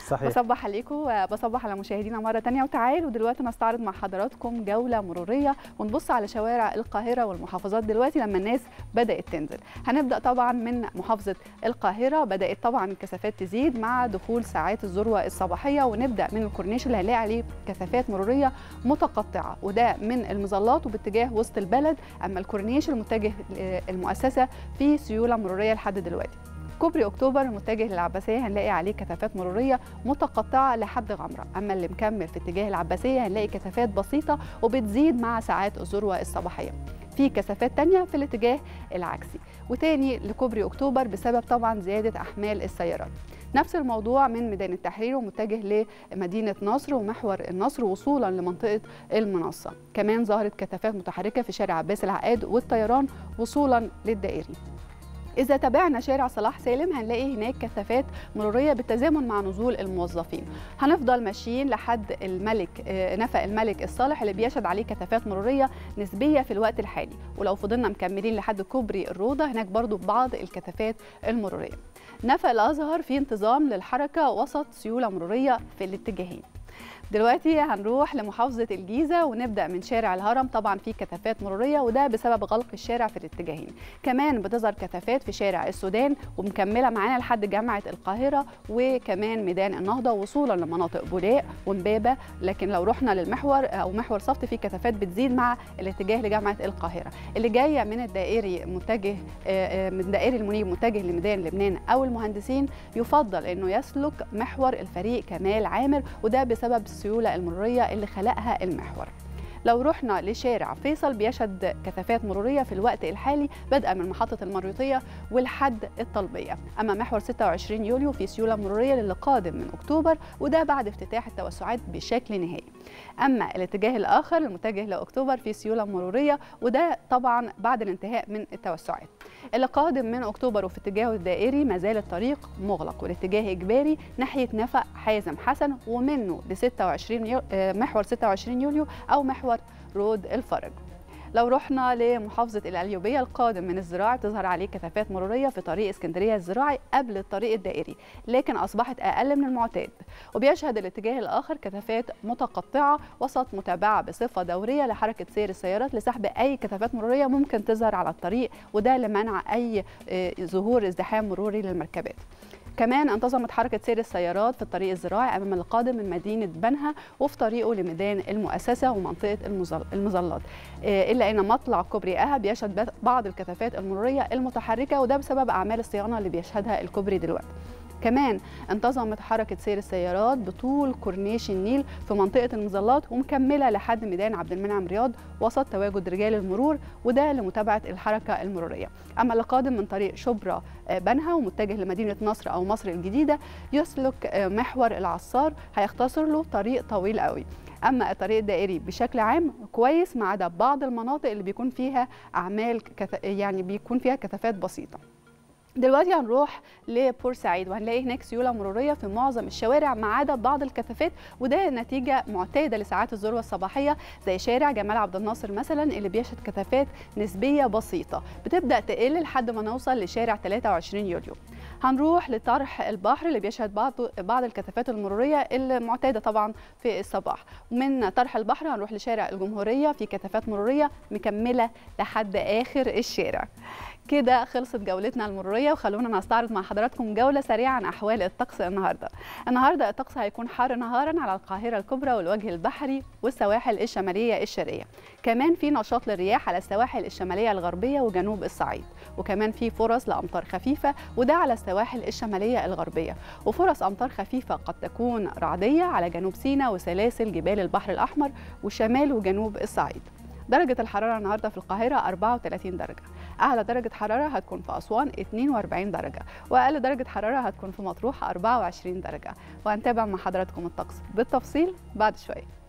صحيح بصبح عليكم وبصبح على مشاهدينا مره تانية وتعالوا دلوقتي نستعرض مع حضراتكم جوله مروريه ونبص على شوارع القاهره والمحافظات دلوقتي لما الناس بدات تنزل هنبدا طبعا من محافظه القاهره بدات طبعا الكثافات تزيد مع دخول ساعات الذروه الصباحيه ونبدا من الكورنيش اللي هنلاقي عليه كثافات مروريه متقطعه وده من المظلات وباتجاه وسط البلد اما الكورنيش المتجه المؤسسه في سيوله مروريه لحد دلوقتي كوبري اكتوبر المتجه للعباسيه هنلاقي عليه كثافات مروريه متقطعه لحد غمره اما اللي مكمل في اتجاه العباسيه هنلاقي كثافات بسيطه وبتزيد مع ساعات الذروه الصباحيه في كثافات تانية في الاتجاه العكسي وتاني لكوبري اكتوبر بسبب طبعا زياده احمال السيارات نفس الموضوع من ميدان التحرير ومتجه لمدينه نصر ومحور النصر وصولا لمنطقه المنصه كمان ظهرت كثافات متحركه في شارع عباس العقاد والطيران وصولا للدائري إذا تابعنا شارع صلاح سالم هنلاقي هناك كثافات مرورية بالتزامن مع نزول الموظفين هنفضل ماشيين لحد الملك نفق الملك الصالح اللي بيشهد عليه كثافات مرورية نسبية في الوقت الحالي ولو فضلنا مكملين لحد كوبري الروضة هناك برضو بعض الكثافات المرورية نفق الأزهر في انتظام للحركة وسط سيولة مرورية في الاتجاهين دلوقتي هنروح لمحافظة الجيزة ونبدأ من شارع الهرم طبعا في كثافات مرورية وده بسبب غلق الشارع في الاتجاهين كمان بتظهر كثافات في شارع السودان ومكملة معانا لحد جامعة القاهرة وكمان ميدان النهضة وصولا لمناطق بولاق ومبابة لكن لو رحنا للمحور أو محور صفت في كثافات بتزيد مع الاتجاه لجامعة القاهرة اللي جاية من الدائري متجه من دائري المنيب متجه لميدان لبنان أو المهندسين يفضل أنه يسلك محور الفريق كمال عامر وده بسبب السيولة المرورية اللي خلقها المحور لو رحنا لشارع فيصل بيشهد كثافات مروريه في الوقت الحالي بدءا من محطه المريوطيه ولحد الطلبيه اما محور 26 يوليو في سيوله مروريه للي قادم من اكتوبر وده بعد افتتاح التوسعات بشكل نهائي اما الاتجاه الاخر المتجه لاكتوبر في سيوله مروريه وده طبعا بعد الانتهاء من التوسعات اللي قادم من اكتوبر وفي اتجاهه الدائري ما زال الطريق مغلق والاتجاه اجباري ناحيه نفق حازم حسن ومنه ل 26 يو... محور 26 يوليو او محور رود الفرج لو رحنا لمحافظة القليوبية القادم من الزراعي تظهر عليه كثافات مرورية في طريق اسكندرية الزراعي قبل الطريق الدائري لكن أصبحت أقل من المعتاد وبيشهد الاتجاه الآخر كثافات متقطعة وسط متابعة بصفة دورية لحركة سير السيارات لسحب أي كثافات مرورية ممكن تظهر على الطريق وده لمنع أي ظهور ازدحام مروري للمركبات كمان انتظمت حركة سير السيارات في الطريق الزراعي أمام القادم من مدينة بنها وفي طريقه لميدان المؤسسة ومنطقة المظلات إلا أن مطلع كوبري أها بيشهد بعض الكثافات المرورية المتحركة وده بسبب أعمال الصيانة اللي بيشهدها الكوبري دلوقتي كمان انتظمت حركة سير السيارات بطول كورنيش النيل في منطقة المظلات ومكملة لحد ميدان عبد المنعم رياض وسط تواجد رجال المرور وده لمتابعة الحركة المرورية أما اللي قادم من طريق شبرا بنها ومتجه لمدينة نصر أو مصر الجديدة يسلك محور العصار هيختصر له طريق طويل قوي اما الطريق الدائري بشكل عام كويس ما عدا بعض المناطق اللي بيكون فيها اعمال كث... يعني بيكون فيها كثافات بسيطه دلوقتي هنروح لبورسعيد وهنلاقي هناك سيوله مروريه في معظم الشوارع ما عدا بعض الكثافات وده نتيجه معتاده لساعات الذروه الصباحيه زي شارع جمال عبد الناصر مثلا اللي بيشهد كثافات نسبيه بسيطه بتبدا تقل لحد ما نوصل لشارع 23 يوليو هنروح لطرح البحر اللي بيشهد بعض بعض الكثافات المروريه المعتاده طبعا في الصباح ومن طرح البحر هنروح لشارع الجمهوريه في كثافات مروريه مكمله لحد اخر الشارع كده خلصت جولتنا المروريه وخلونا نستعرض مع حضراتكم جوله سريعه عن احوال الطقس النهارده. النهارده الطقس هيكون حار نهارا على القاهره الكبرى والوجه البحري والسواحل الشماليه الشرقيه. كمان في نشاط للرياح على السواحل الشماليه الغربيه وجنوب الصعيد، وكمان في فرص لامطار خفيفه وده على السواحل الشماليه الغربيه، وفرص امطار خفيفه قد تكون رعديه على جنوب سيناء وسلاسل جبال البحر الاحمر وشمال وجنوب الصعيد. درجة الحرارة النهاردة في القاهرة 34 درجة أعلى درجة حرارة هتكون في أسوان 42 درجة وأقل درجة حرارة هتكون في مطروح 24 درجة وهنتابع مع حضراتكم الطقس بالتفصيل بعد شوية